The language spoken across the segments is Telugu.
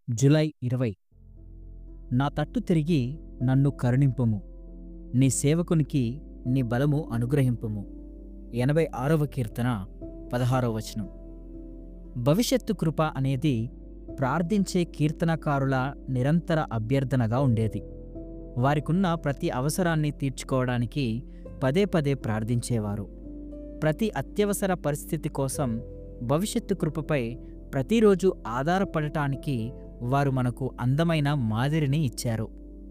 జులై ఇరవై నా తట్టు తిరిగి నన్ను కరుణింపుము నీ సేవకునికి నీ బలము అనుగ్రహింపుము ఎనభై ఆరవ కీర్తన పదహారవ వచనం భవిష్యత్తు కృప అనేది ప్రార్థించే కీర్తనకారుల నిరంతర అభ్యర్థనగా ఉండేది వారికున్న ప్రతి అవసరాన్ని తీర్చుకోవడానికి పదే పదే ప్రార్థించేవారు ప్రతి అత్యవసర పరిస్థితి కోసం భవిష్యత్తు కృపపై ప్రతిరోజు ఆధారపడటానికి వారు మనకు అందమైన మాదిరిని ఇచ్చారు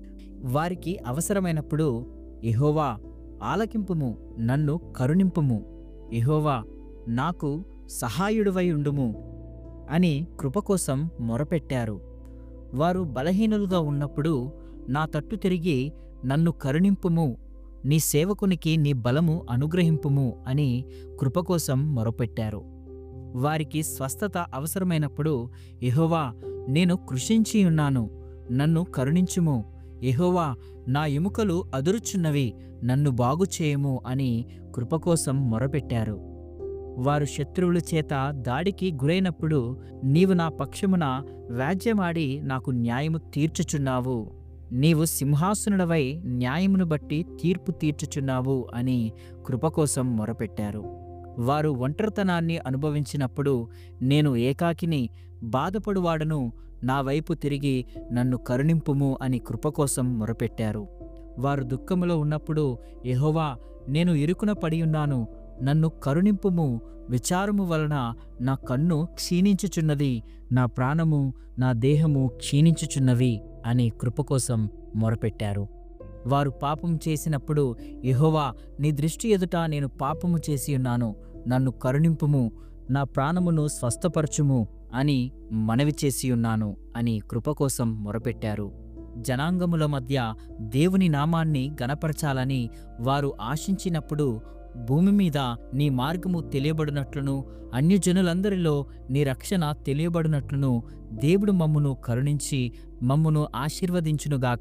వారికి అవసరమైనప్పుడు ఇహోవా ఆలకింపుము నన్ను కరుణింపుము ఇహోవా నాకు సహాయుడివై ఉండుము అని కృప కోసం మొరపెట్టారు వారు బలహీనులుగా ఉన్నప్పుడు నా తట్టు తిరిగి నన్ను కరుణింపుము నీ సేవకునికి నీ బలము అనుగ్రహింపుము అని కృప కోసం మొరపెట్టారు వారికి స్వస్థత అవసరమైనప్పుడు యెహోవా నేను కృషించి ఉన్నాను నన్ను కరుణించుము యెహోవా నా ఎముకలు అదురుచున్నవి నన్ను బాగుచేయము అని కృప కోసం మొరపెట్టారు వారు శత్రువుల చేత దాడికి గురైనప్పుడు నీవు నా పక్షమున వ్యాజ్యమాడి నాకు న్యాయము తీర్చుచున్నావు నీవు సింహాసనుడవై న్యాయమును బట్టి తీర్పు తీర్చుచున్నావు అని కృప కోసం మొరపెట్టారు వారు ఒంటరితనాన్ని అనుభవించినప్పుడు నేను ఏకాకిని బాధపడువాడను నా వైపు తిరిగి నన్ను కరుణింపుము అని కృప కోసం మొరపెట్టారు వారు దుఃఖములో ఉన్నప్పుడు యెహోవా నేను ఇరుకున పడియున్నాను నన్ను కరుణింపుము విచారము వలన నా కన్ను క్షీణించుచున్నది నా ప్రాణము నా దేహము క్షీణించుచున్నవి అని కృప కోసం మొరపెట్టారు వారు పాపం చేసినప్పుడు యెహోవా నీ దృష్టి ఎదుట నేను పాపము చేసి ఉన్నాను నన్ను కరుణింపుము నా ప్రాణమును స్వస్థపరచుము అని మనవి చేసి ఉన్నాను అని కృప కోసం మొరపెట్టారు జనాంగముల మధ్య దేవుని నామాన్ని గనపరచాలని వారు ఆశించినప్పుడు భూమి మీద నీ మార్గము తెలియబడినట్లును అన్యజనులందరిలో నీ రక్షణ తెలియబడినట్లును దేవుడు మమ్మును కరుణించి మమ్మును ఆశీర్వదించునుగాక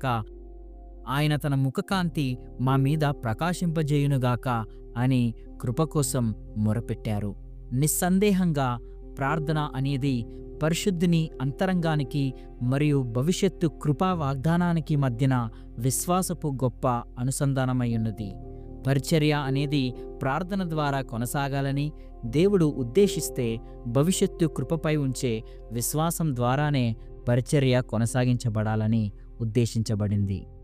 ఆయన తన ముఖకాంతి మా మీద ప్రకాశింపజేయునుగాక అని కృప కోసం మొరపెట్టారు నిస్సందేహంగా ప్రార్థన అనేది పరిశుద్ధిని అంతరంగానికి మరియు భవిష్యత్తు కృపా వాగ్దానానికి మధ్యన విశ్వాసపు గొప్ప అనుసంధానమై ఉన్నది పరిచర్య అనేది ప్రార్థన ద్వారా కొనసాగాలని దేవుడు ఉద్దేశిస్తే భవిష్యత్తు కృపపై ఉంచే విశ్వాసం ద్వారానే పరిచర్య కొనసాగించబడాలని ఉద్దేశించబడింది